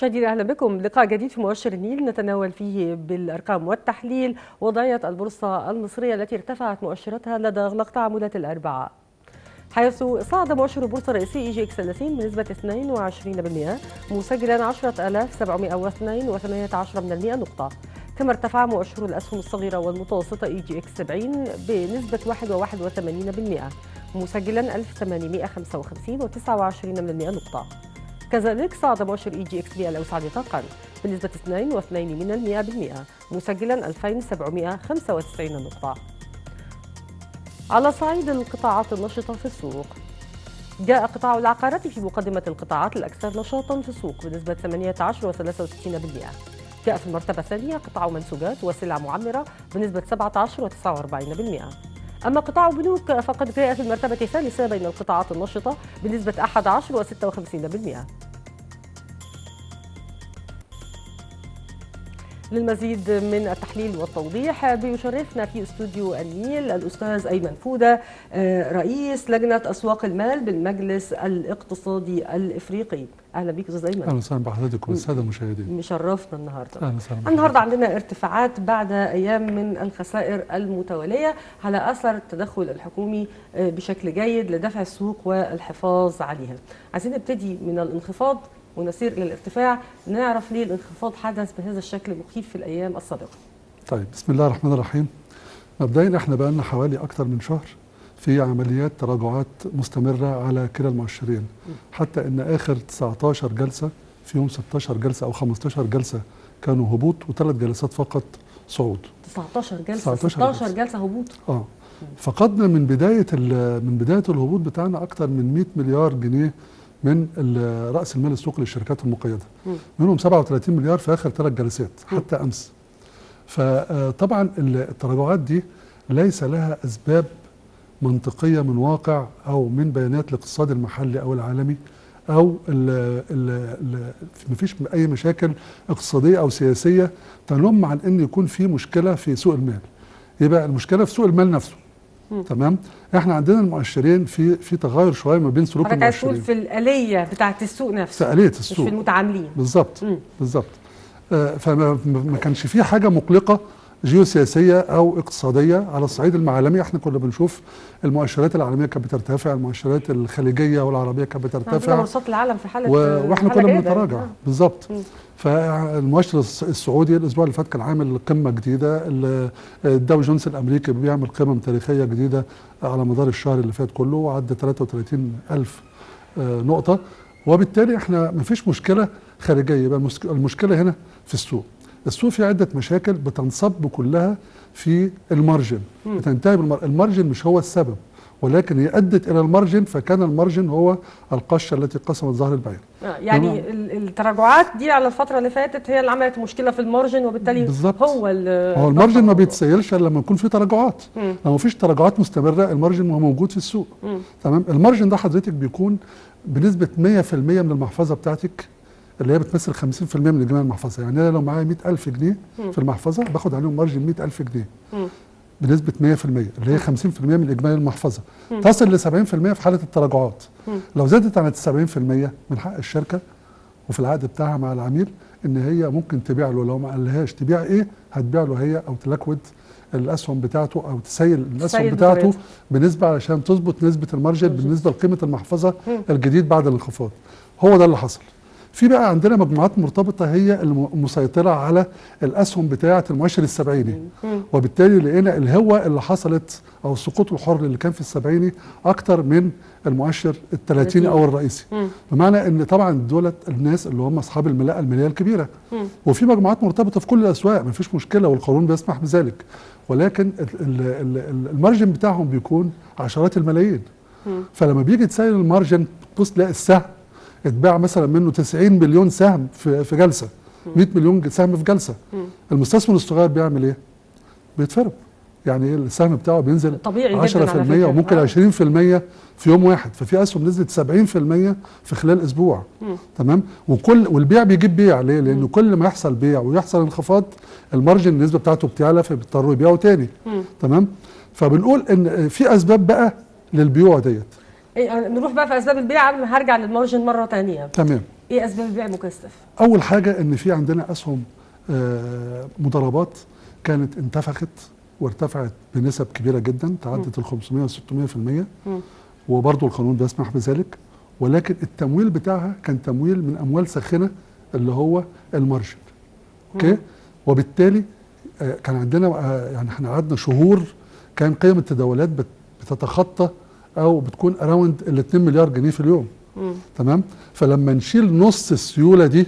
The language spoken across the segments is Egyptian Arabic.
مشاهدينا اهلا بكم لقاء جديد في مؤشر النيل نتناول فيه بالارقام والتحليل وضعيه البورصه المصريه التي ارتفعت مؤشراتها لدى اغلاق تعاملات الاربعاء حيث صعد مؤشر البورصه الرئيسي اي جي اكس 30 بنسبه 22% مسجلا 10702.18 من المئة نقطه كما ارتفع مؤشر الاسهم الصغيره والمتوسطه اي جي اكس 70 بنسبه 1.81% مسجلا 1855.29 من المئة نقطه كذلك صعد مؤشر اي جي اكس بي الاوسع نطاقا بنسبة 2.2 من المئة بالمئة مسجلا 2795 نقطة على صعيد القطاعات النشطة في السوق جاء قطاع العقارات في مقدمة القطاعات الأكثر نشاطا في السوق بنسبة 18 و63 بالمئة جاء في المرتبة الثانية قطاع منسوجات وسلع معمرة بنسبة 17 و49 بالمئة أما قطاع بنوك فقد جاء في المرتبة الثالثة بين القطاعات النشطة بنسبة 11 و56 بالمئة للمزيد من التحليل والتوضيح بيشرفنا في استوديو النيل الاستاذ ايمن فوده رئيس لجنه اسواق المال بالمجلس الاقتصادي الافريقي اهلا بيك استاذ ايمن اهلا وسهلا بحضرتك والساده المشاهدين مشرفنا النهارده اهلا وسهلا النهارده عندنا ارتفاعات بعد ايام من الخسائر المتواليه على اثر التدخل الحكومي بشكل جيد لدفع السوق والحفاظ عليها عايزين نبتدي من الانخفاض ونسير الى الارتفاع نعرف ليه الانخفاض حدث بهذا الشكل المخيف في الايام السابقه. طيب بسم الله الرحمن الرحيم. مبدئيا احنا بقى لنا حوالي اكثر من شهر في عمليات تراجعات مستمره على كلا المؤشرين حتى ان اخر 19 جلسه فيهم 16 جلسه او 15 جلسه كانوا هبوط وثلاث جلسات فقط صعود. 19 جلسه 19 16 جلسه, جلسة هبوط اه فقدنا من بدايه من بدايه الهبوط بتاعنا اكثر من 100 مليار جنيه من راس المال السوقي للشركات المقيده منهم 37 مليار في اخر ثلاث جلسات حتى امس فطبعا التراجعات دي ليس لها اسباب منطقيه من واقع او من بيانات الاقتصاد المحلي او العالمي او ما فيش اي مشاكل اقتصاديه او سياسيه تنم عن ان يكون في مشكله في سوق المال يبقى المشكله في سوق المال نفسه تمام احنا عندنا المؤشرين في في تغير شويه ما بين سلوك المؤشرين في الاليه بتاعه السوق نفسه في اليه السوق مش في المتعاملين بالظبط بالظبط آه فما ما كانش في حاجه مقلقه جيوسياسيه او اقتصاديه على الصعيد العالمي احنا كنا بنشوف المؤشرات العالميه كانت بترتفع المؤشرات الخليجيه والعربيه كانت بترتفع بورصات العالم في حاله و... واحنا كنا بنتراجع بالظبط فالمؤشر السعودي الاسبوع اللي فات كان عامل قمه جديده الداو جونز الامريكي بيعمل قمم تاريخيه جديده على مدار الشهر اللي فات كله وعدى 33 الف نقطه وبالتالي احنا ما فيش مشكله خارجيه يبقى المشكله هنا في السوق السوق فيه عده مشاكل بتنصب كلها في المارجن بتنتهي بالمارجن المارجن مش هو السبب ولكن هي ادت الى المارجن فكان المارجن هو القشه التي قسمت ظهر البعير يعني التراجعات دي على الفتره اللي فاتت هي اللي عملت مشكله في المارجن وبالتالي بالزبط. هو هو المارجن ما بيتسيلش الا لما يكون في تراجعات مم. لو ما فيش تراجعات مستمره المارجن هو موجود في السوق مم. تمام المارجن ده حضرتك بيكون بنسبه 100% من المحفظه بتاعتك اللي هي بتمثل 50% من اجمالي المحفظه يعني انا لو معايا 100000 جنيه مم. في المحفظه باخد عليهم مارجن 100000 جنيه مم. بنسبه 100% اللي هي 50% من اجمالي المحفظه مم. تصل ل 70% في حاله التراجعات مم. لو زادت عن 70% من حق الشركه وفي العقد بتاعها مع العميل ان هي ممكن تبيع له لو ما قالهاش تبيع ايه هتبيع له هي او تلكود الاسهم بتاعته او تسيل الاسهم بتاعته بريد. بنسبه علشان تظبط نسبه المارجن بالنسبه لقيمه المحفظه مم. الجديد بعد الانخفاض هو ده اللي حصل في بقى عندنا مجموعات مرتبطة هي المسيطرة على الأسهم بتاعة المؤشر السبعيني وبالتالي لقينا الهوة اللي حصلت أو السقوط الحر اللي كان في السبعيني أكتر من المؤشر الثلاثيني أو الرئيسي بمعنى أن طبعا دولت الناس اللي هم أصحاب الملاءة المالية الكبيرة وفي مجموعات مرتبطة في كل الأسواق ما فيش مشكلة والقانون بيسمح بذلك ولكن المارجن بتاعهم بيكون عشرات الملايين فلما بيجي تسيل المارجن تبص تلاقي السهم اتباع مثلا منه 90 مليون سهم في في جلسه 100 مليون سهم في جلسه المستثمر الصغير بيعمل ايه؟ بيتفرق يعني السهم بتاعه بينزل طبيعي 10% وممكن 20% في يوم واحد ففي اسهم نزلت 70% في خلال اسبوع مم. تمام وكل والبيع بيجيب بيع ليه؟ لانه كل ما يحصل بيع ويحصل انخفاض المارجن النسبه بتاعته بتعلى فبيضطروا يبيعوا تاني مم. تمام فبنقول ان في اسباب بقى للبيوع ديت إيه نروح بقى في اسباب البيع قبل ما هرجع للمارجن مره ثانيه تمام ايه اسباب البيع المكثف اول حاجه ان في عندنا اسهم آه، مضاربات كانت انتفخت وارتفعت بنسب كبيره جدا تعدت ال 500 و 600% مم. وبرضه القانون بيسمح بذلك ولكن التمويل بتاعها كان تمويل من اموال ساخنه اللي هو المارجن اوكي مم. وبالتالي آه، كان عندنا آه، يعني احنا قعدنا شهور كان قيم التداولات بت- بتتخطى او بتكون اراوند ال 2 مليار جنيه في اليوم مم. تمام فلما نشيل نص السيوله دي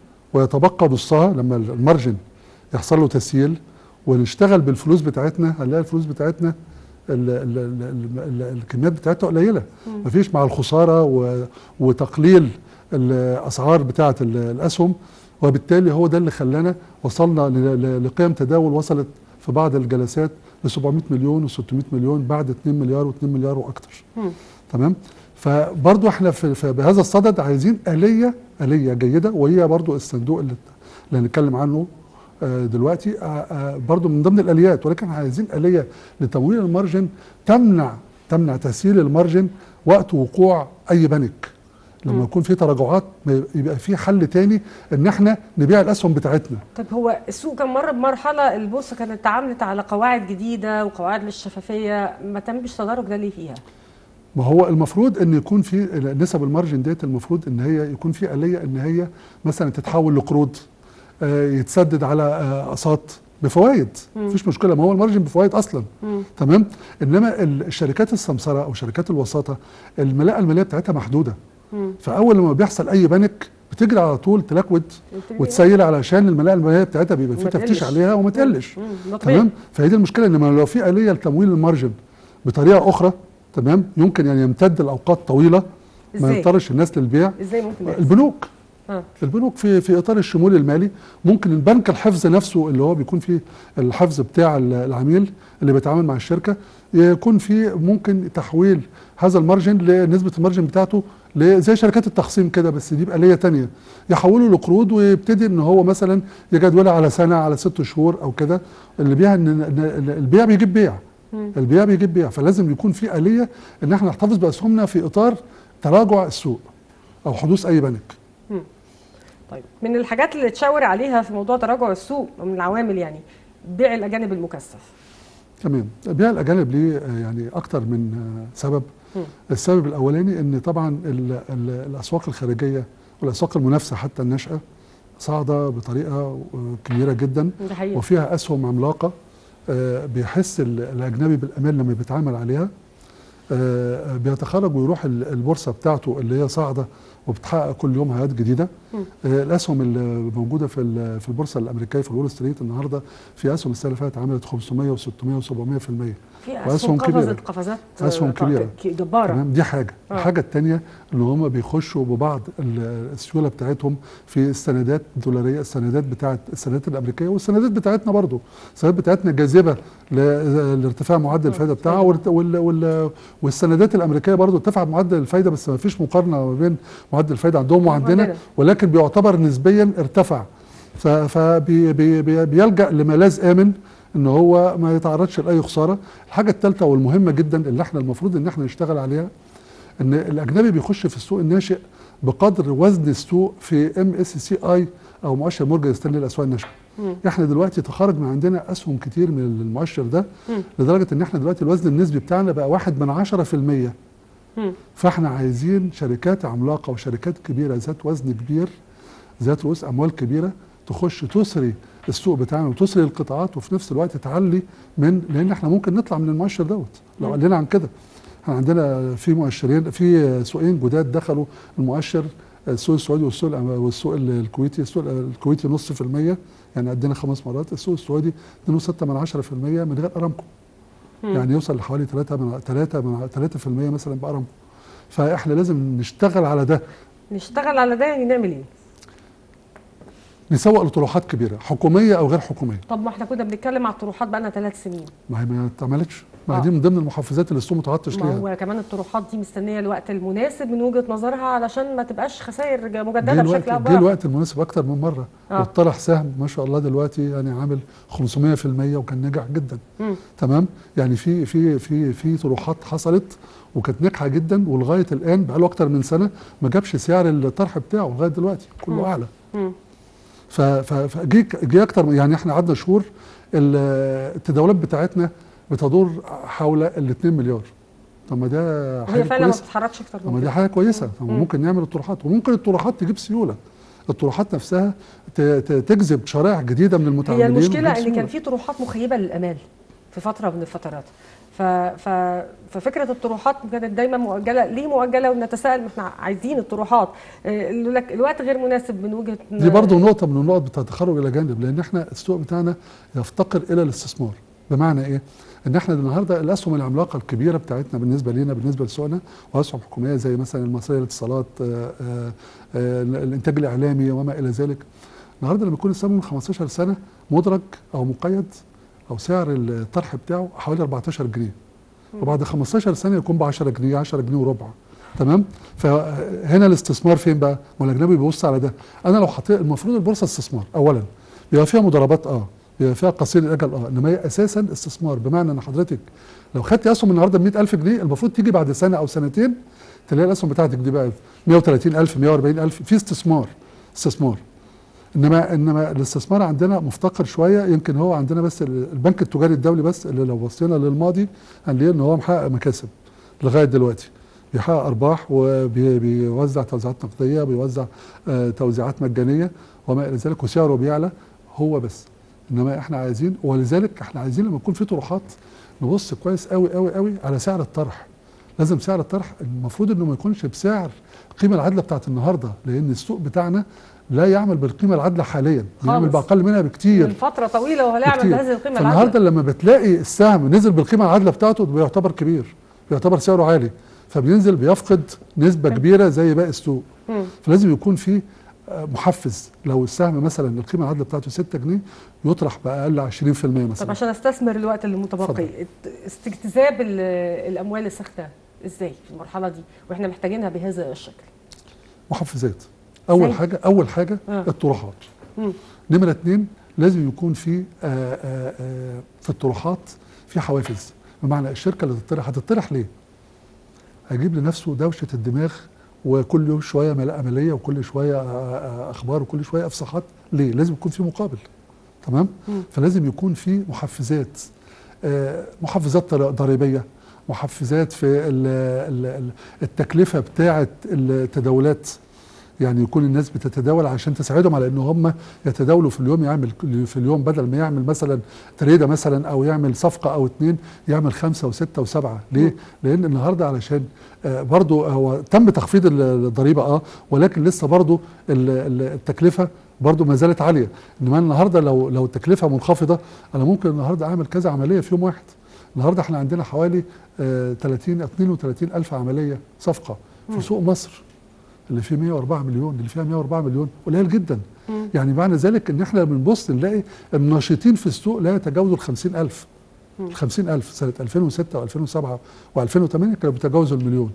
ويتبقى نصها لما المارجن يحصل له تسييل ونشتغل بالفلوس بتاعتنا هنلاقي الفلوس بتاعتنا ال ال ال ال ال الكميات بتاعتها قليله مم. مفيش مع الخساره و- وتقليل الاسعار بتاعه ال- الاسهم وبالتالي هو ده اللي خلانا وصلنا ل- ل- لقيم تداول وصلت في بعض الجلسات ل 700 مليون و600 مليون بعد 2 مليار و2 مليار واكتر مم. تمام فبرضو احنا في في بهذا الصدد عايزين آلية آلية جيدة وهي برضو الصندوق اللي, اللي هنتكلم عنه آه، دلوقتي آه، آه، برضو من ضمن الآليات ولكن عايزين آلية لتمويل المارجن تمنع تمنع تسييل المارجن وقت وقوع أي بنك لما مم. يكون في تراجعات ما يبقى في حل تاني ان احنا نبيع الاسهم بتاعتنا طيب هو السوق كان مر بمرحله البورصه كانت اتعاملت على قواعد جديده وقواعد للشفافيه ما تمش تدرج ده ليه فيها ما هو المفروض ان يكون في نسب المارجن ديت المفروض ان هي يكون في آلية ان هي مثلا تتحول لقروض آه، يتسدد على آه، اقساط بفوائد مم. مفيش مشكله ما هو المارجن بفوائد اصلا مم. تمام انما ال- الشركات السمسره او شركات الوساطه الملاءه الماليه بتاعتها محدوده مم. فاول لما بيحصل اي بنك بتجري على طول تلكود قلت لي وتسيل علشان الملاءه الماليه بتاعتها بيبقى في وما تفتيش تقلش. عليها وما تقلش مم. ده طبيعي. تمام فهي دي المشكله ان لو في اليه لتمويل المارجن بطريقه اخرى تمام يمكن ان يمتد الاوقات طويله ما ازاي يضطرش الناس للبيع ازاي ممكن يحصل؟ البنوك اه البنوك في في اطار الشمول المالي ممكن البنك الحفظ نفسه اللي هو بيكون فيه الحفظ بتاع ال- العميل اللي بيتعامل مع الشركه يكون في ممكن تحويل هذا المارجن لنسبه المارجن بتاعته ل- زي شركات التقسيم كده بس دي بآلية تانية يحوله لقروض ويبتدي ان هو مثلا يجدولها على سنه على ست شهور او كده اللي بيها ان إن البيع بيجيب بيع مم. البيع بيجيب بيع فلازم يكون في آلية ان احنا نحتفظ باسهمنا في اطار تراجع السوق او حدوث اي بنك طيب من الحاجات اللي تشاور عليها في موضوع تراجع السوق ومن العوامل يعني بيع الاجانب المكثف تمام بيع الاجانب ليه آه، يعني اكتر من آه، سبب مم. السبب الاولاني ان طبعا ال ال الاسواق الخارجيه والاسواق المنافسه حتى الناشئه صاعده بطريقه آه، كبيره جدا ده حقيقي وفيها اسهم عملاقه آه، بيحس ال- الاجنبي بالامان لما بيتعامل عليها آه، بيتخرج ويروح ال- البورصه بتاعته اللي هي صاعده وبتحقق كل يوم هيئات جديده مم. آه، الاسهم اللي موجوده في ال- في البورصه الامريكيه في الول ستريت النهارده في اسهم السنه اللي فاتت عملت 500 و600 و700% في وأسهم اسهم كبيرة. قفزت قفزات أسهم آه، كبيرة. ك- جباره تمام دي حاجه آه. الحاجه الثانيه ان هم بيخشوا ببعض ال- السيوله بتاعتهم في السندات الدولاريه السندات بتاعت السندات الامريكيه والسندات بتاعتنا برضو السندات بتاعتنا جاذبه ل- لارتفاع معدل الفائده بتاعها والت- وال وال والسندات الامريكيه برضو ارتفع معدل الفائده بس ما فيش مقارنه ما بين معدل الفائده عندهم وعندنا وعندنا. ولكن بيعتبر نسبيا ارتفع فبيلجا لملاذ امن ان هو ما يتعرضش لاي خساره الحاجه الثالثه والمهمه جدا اللي احنا المفروض ان احنا نشتغل عليها ان الاجنبي بيخش في السوق الناشئ بقدر وزن السوق في ام اس سي اي او مؤشر مورجان ستانلي للاسواق الناشئه مم. احنا دلوقتي تخرج من عندنا اسهم كتير من المؤشر ده مم. لدرجه ان احنا دلوقتي الوزن النسبي بتاعنا بقى واحد من عشرة في المية مم. فاحنا عايزين شركات عملاقه وشركات كبيره ذات وزن كبير ذات رؤوس اموال كبيره تخش تسري السوق بتاعنا وتسري القطاعات وفي نفس الوقت تعلي من لان احنا ممكن نطلع من المؤشر دوت لو مم. قلنا عن كده احنا عندنا في مؤشرين في سوقين جداد دخلوا المؤشر السوق السعودي والسوق الأم- والسوق الكويتي السوق الكويتي نص في المية يعني قدنا خمس مرات السوق السعودي 2.6 من 10 في المية من غير ارامكو مم. يعني يوصل لحوالي 3 من 3 من 3 في المية مثلا بارامكو فاحنا لازم نشتغل على ده نشتغل على ده يعني نعمل ايه؟ نسوق لطروحات كبيره حكوميه او غير حكوميه طب ما احنا كنا بنتكلم على الطروحات بقى لنا ثلاث سنين ما هي ما اتعملتش ما آه. دي من ضمن المحفزات اللي السوق متعطش ما ليها هو كمان الطروحات دي مستنيه الوقت المناسب من وجهه نظرها علشان ما تبقاش خسائر جه مجدده الوقت بشكل او جه باخر الوقت المناسب اكتر من مره آه. وطرح سهم ما شاء الله دلوقتي يعني عامل 500% وكان ناجح جدا مم. تمام يعني في في في في طروحات حصلت وكانت ناجحه جدا ولغايه الان بقى له اكتر من سنه ما جابش سعر الطرح بتاعه لغايه دلوقتي مم. كله اعلى مم. ف- ف- فجي جه اكتر من- يعني احنا قعدنا شهور ال- التداولات بتاعتنا بتدور حول ال 2 مليار طب ما ده وهي حاجه فعلا ما كويسه بتتحركش اكتر طب من ما دي كده حاجه كويسه طب ما مم. ممكن نعمل الطروحات وممكن الطروحات تجيب سيوله الطروحات نفسها ت- ت- تجذب شرائح جديده من هي المتعاملين المشكله وتجيب ان كان سيولة. في طروحات مخيبه للامال في فتره من الفترات ف... ف... ففكره الطروحات كانت دايما مؤجله ليه مؤجله ونتساءل ما احنا عايزين الطروحات آه، يقول لك الوقت غير مناسب من وجهه دي برضه نقطه من النقط بتاع التخرج الى جانب لان احنا السوق بتاعنا يفتقر الى الاستثمار بمعنى ايه؟ ان احنا النهارده الاسهم العملاقه الكبيره بتاعتنا بالنسبه لينا بالنسبه لسوقنا واسهم حكوميه زي مثلا المصريه للاتصالات آه، آه، آه، الانتاج الاعلامي وما الى ذلك النهارده لما يكون السهم من 15 سنه مدرج او مقيد او سعر الطرح بتاعه حوالي 14 جنيه وبعد 15 سنه يكون ب 10 جنيه 10 جنيه وربع تمام فهنا الاستثمار فين بقى؟ ما الاجنبي بيبص على ده انا لو حطيت المفروض البورصه استثمار اولا بيبقى فيها مضاربات اه بيبقى فيها قصير الاجل اه انما هي اساسا استثمار بمعنى ان حضرتك لو خدت اسهم النهارده ب 100000 جنيه المفروض تيجي بعد سنه او سنتين تلاقي الاسهم بتاعتك دي بقت 130000 140000 في استثمار استثمار انما انما الاستثمار عندنا مفتقر شويه يمكن هو عندنا بس البنك التجاري الدولي بس اللي لو بصينا للماضي هنلاقي ان هو محقق مكاسب لغايه دلوقتي بيحقق ارباح وبيوزع توزيعات نقديه بيوزع آه، توزيعات مجانيه وما الى ذلك وسعره بيعلى هو بس انما احنا عايزين ولذلك احنا عايزين لما يكون في طروحات نبص كويس قوي قوي قوي على سعر الطرح لازم سعر الطرح المفروض انه ما يكونش بسعر القيمه العادله بتاعت النهارده لان السوق بتاعنا لا يعمل بالقيمه العادله حاليا بيعمل خالص. باقل منها بكتير من فتره طويله وهو لا يعمل بكتير. بهذه القيمه فالنهارده العادله لما بتلاقي السهم نزل بالقيمه العادله بتاعته ده بيعتبر كبير بيعتبر سعره عالي فبينزل بيفقد نسبه كبيره زي باقي السوق مم. فلازم يكون في آه، محفز لو السهم مثلا القيمه العادله بتاعته 6 جنيه يطرح باقل 20% طب مثلا عشان استثمر الوقت اللي اتفضل. متبقي ات- استجذاب ال- الاموال الساخنه ازاي في المرحله دي واحنا محتاجينها بهذا الشكل محفزات اول زي؟ حاجه اول حاجه آه. الطروحات مم. نمره اتنين لازم يكون في آه، آه، آه، في الطروحات في حوافز بمعنى الشركه اللي تطرح هتطرح ليه؟ هيجيب لنفسه دوشه الدماغ وكل يوم شويه ملاء عمليه وكل شويه آه، آه، اخبار وكل شويه افصاحات ليه؟ لازم يكون في مقابل تمام؟ مم. فلازم يكون في محفزات آه، محفزات ضر- ضريبيه محفزات في ال- ال- ال- التكلفه بتاعه التداولات يعني يكون الناس بتتداول عشان تساعدهم على ان هم يتداولوا في اليوم يعمل في اليوم بدل ما يعمل مثلا تريده مثلا او يعمل صفقه او اتنين يعمل خمسه وسته وسبعه ليه؟ لان النهارده علشان آه، برضو هو تم تخفيض ال- الضريبه اه ولكن لسه برضو ال- ال- التكلفه برضو ما زالت عاليه انما النهارده لو لو التكلفه منخفضه انا ممكن النهارده اعمل كذا عمليه في يوم واحد النهارده احنا عندنا حوالي آه، 30 32 الف عمليه صفقه مم. في سوق مصر اللي فيه 104 مليون اللي فيها 104 مليون قليل جدا مم. يعني معنى ذلك ان احنا بنبص نلاقي الناشطين في السوق لا يتجاوزوا ال 50000 مم. ال 50000 سنه 2006 و2007 و2008 كانوا بيتجاوزوا المليون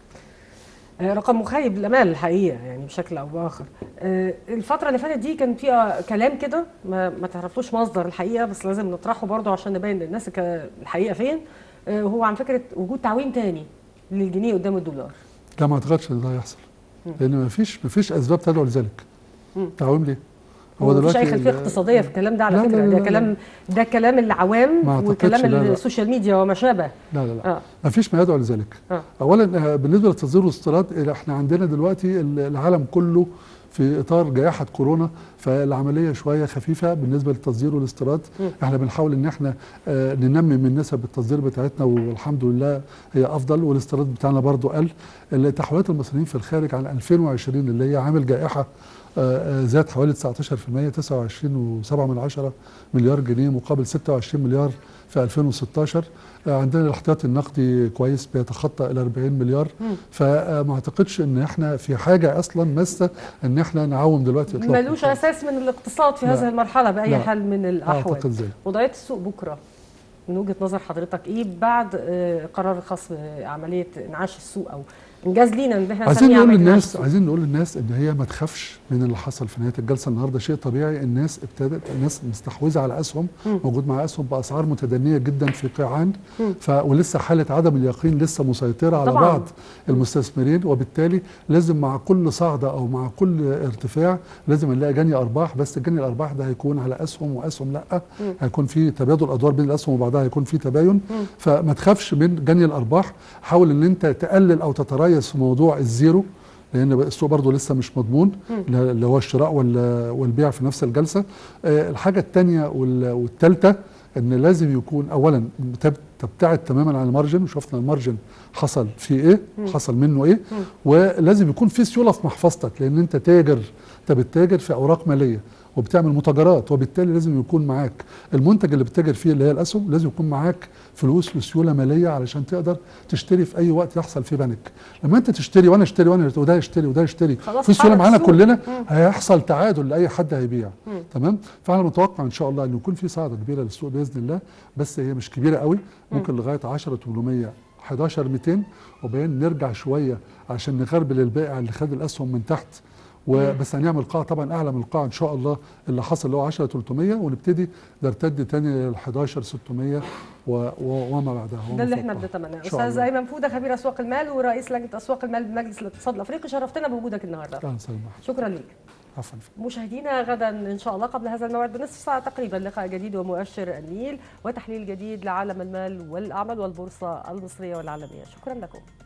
آه، رقم مخيب للامال الحقيقه يعني بشكل او باخر آه، الفتره اللي فاتت دي كان فيها كلام كده ما, ما تعرفوش مصدر الحقيقه بس لازم نطرحه برضه عشان نبين للناس الك- الحقيقه فين آه، وهو عن فكره وجود تعويم تاني للجنيه قدام الدولار لا ما اعتقدش ان ده هيحصل مم. لان ما فيش ما فيش اسباب تدعو لذلك مم. تعويم ليه؟ هو مفيش اي خلفيه ال- اقتصاديه في الكلام ده على لا، لا، فكره لا، ده لا، كلام ده كلام العوام ما أعتقدش، وكلام لا، لا. السوشيال ميديا وما شابه لا لا لا اه ما فيش ما يدعو لذلك اه اولا آه، بالنسبه للتصدير والاستيراد احنا عندنا دلوقتي ال- العالم كله في اطار جائحه كورونا فالعمليه شويه خفيفه بالنسبه للتصدير والاستيراد مم. احنا بنحاول ان احنا آه، ننمي من نسب التصدير بتاعتنا والحمد لله هي افضل والاستيراد بتاعنا برضو قل التحويلات المصريين في الخارج عن 2020 اللي هي عامل جائحه آه، آه، زاد حوالي 19% 29.7 من عشرة مليار جنيه مقابل 26 مليار في 2016 آه، عندنا الاحتياطي النقدي كويس بيتخطى ال 40 مليار مم. فما اعتقدش ان احنا في حاجه اصلا ماسه ان احنا نعاوم دلوقتي اطلاقا ملوش اساس من الاقتصاد في لا. هذه المرحله باي لا. حال من الاحوال اعتقد زي وضعيه السوق بكره من وجهه نظر حضرتك ايه بعد آه، قرار الخاص بعمليه انعاش السوق او انجاز لينا ان احنا عايزين نسميه نقول عملية إنعاش للناس السوق. عايزين نقول للناس ان هي ما تخافش من اللي حصل في نهايه الجلسه النهارده شيء طبيعي الناس ابتدت الناس مستحوذه على اسهم مم. موجود معاها اسهم باسعار متدنيه جدا في قيعان مم. ف ولسه حاله عدم اليقين لسه مسيطره على طبعاً. بعض المستثمرين وبالتالي لازم مع كل صعده او مع كل ارتفاع لازم نلاقي جني ارباح بس جني الارباح ده هيكون على اسهم واسهم لا مم. هيكون في تبادل ادوار بين الاسهم وبعضها هيكون في تباين مم. فما تخافش من جني الارباح حاول ان انت تقلل او تتريث في موضوع الزيرو لان السوق برضه لسه مش مضمون مم. اللي هو الشراء وال- والبيع في نفس الجلسه آه، الحاجه الثانيه والثالثه ان لازم يكون اولا تب- تبتعد تماما عن المارجن وشفنا المارجن حصل فيه ايه مم. حصل منه ايه مم. ولازم يكون في سيوله في محفظتك لان انت تاجر انت بتتاجر في اوراق ماليه وبتعمل متاجرات وبالتالي لازم يكون معاك المنتج اللي بتتاجر فيه اللي هي الاسهم لازم يكون معاك فلوس وسيوله ماليه علشان تقدر تشتري في اي وقت يحصل فيه بانيك لما انت تشتري وانا اشتري وانا وده يشتري وده يشتري خلاص في سيوله حرك معانا السوق. كلنا مم. هيحصل تعادل لاي حد هيبيع مم. تمام فاحنا متوقع ان شاء الله ان يكون في صعده كبيره للسوق باذن الله بس هي مش كبيره قوي ممكن لغايه 10 800 11 200 وبعدين نرجع شويه عشان نغربل البائع اللي خد الاسهم من تحت وبس هنعمل قاع طبعا اعلى من القاع ان شاء الله اللي حصل اللي هو 10 300 ونبتدي نرتد تاني لل 11 600 و- و- وما بعدها هو ده اللي احنا متوقع. بنتمناه إن شاء استاذ الله. ايمن فوده خبير اسواق المال ورئيس لجنه اسواق المال بمجلس الاقتصاد الافريقي شرفتنا بوجودك النهارده اهلا وسهلا شكرا ليك عفوا مشاهدينا غدا ان شاء الله قبل هذا الموعد بنصف ساعه تقريبا لقاء جديد ومؤشر النيل وتحليل جديد لعالم المال والاعمال والبورصه المصريه والعالميه شكرا لكم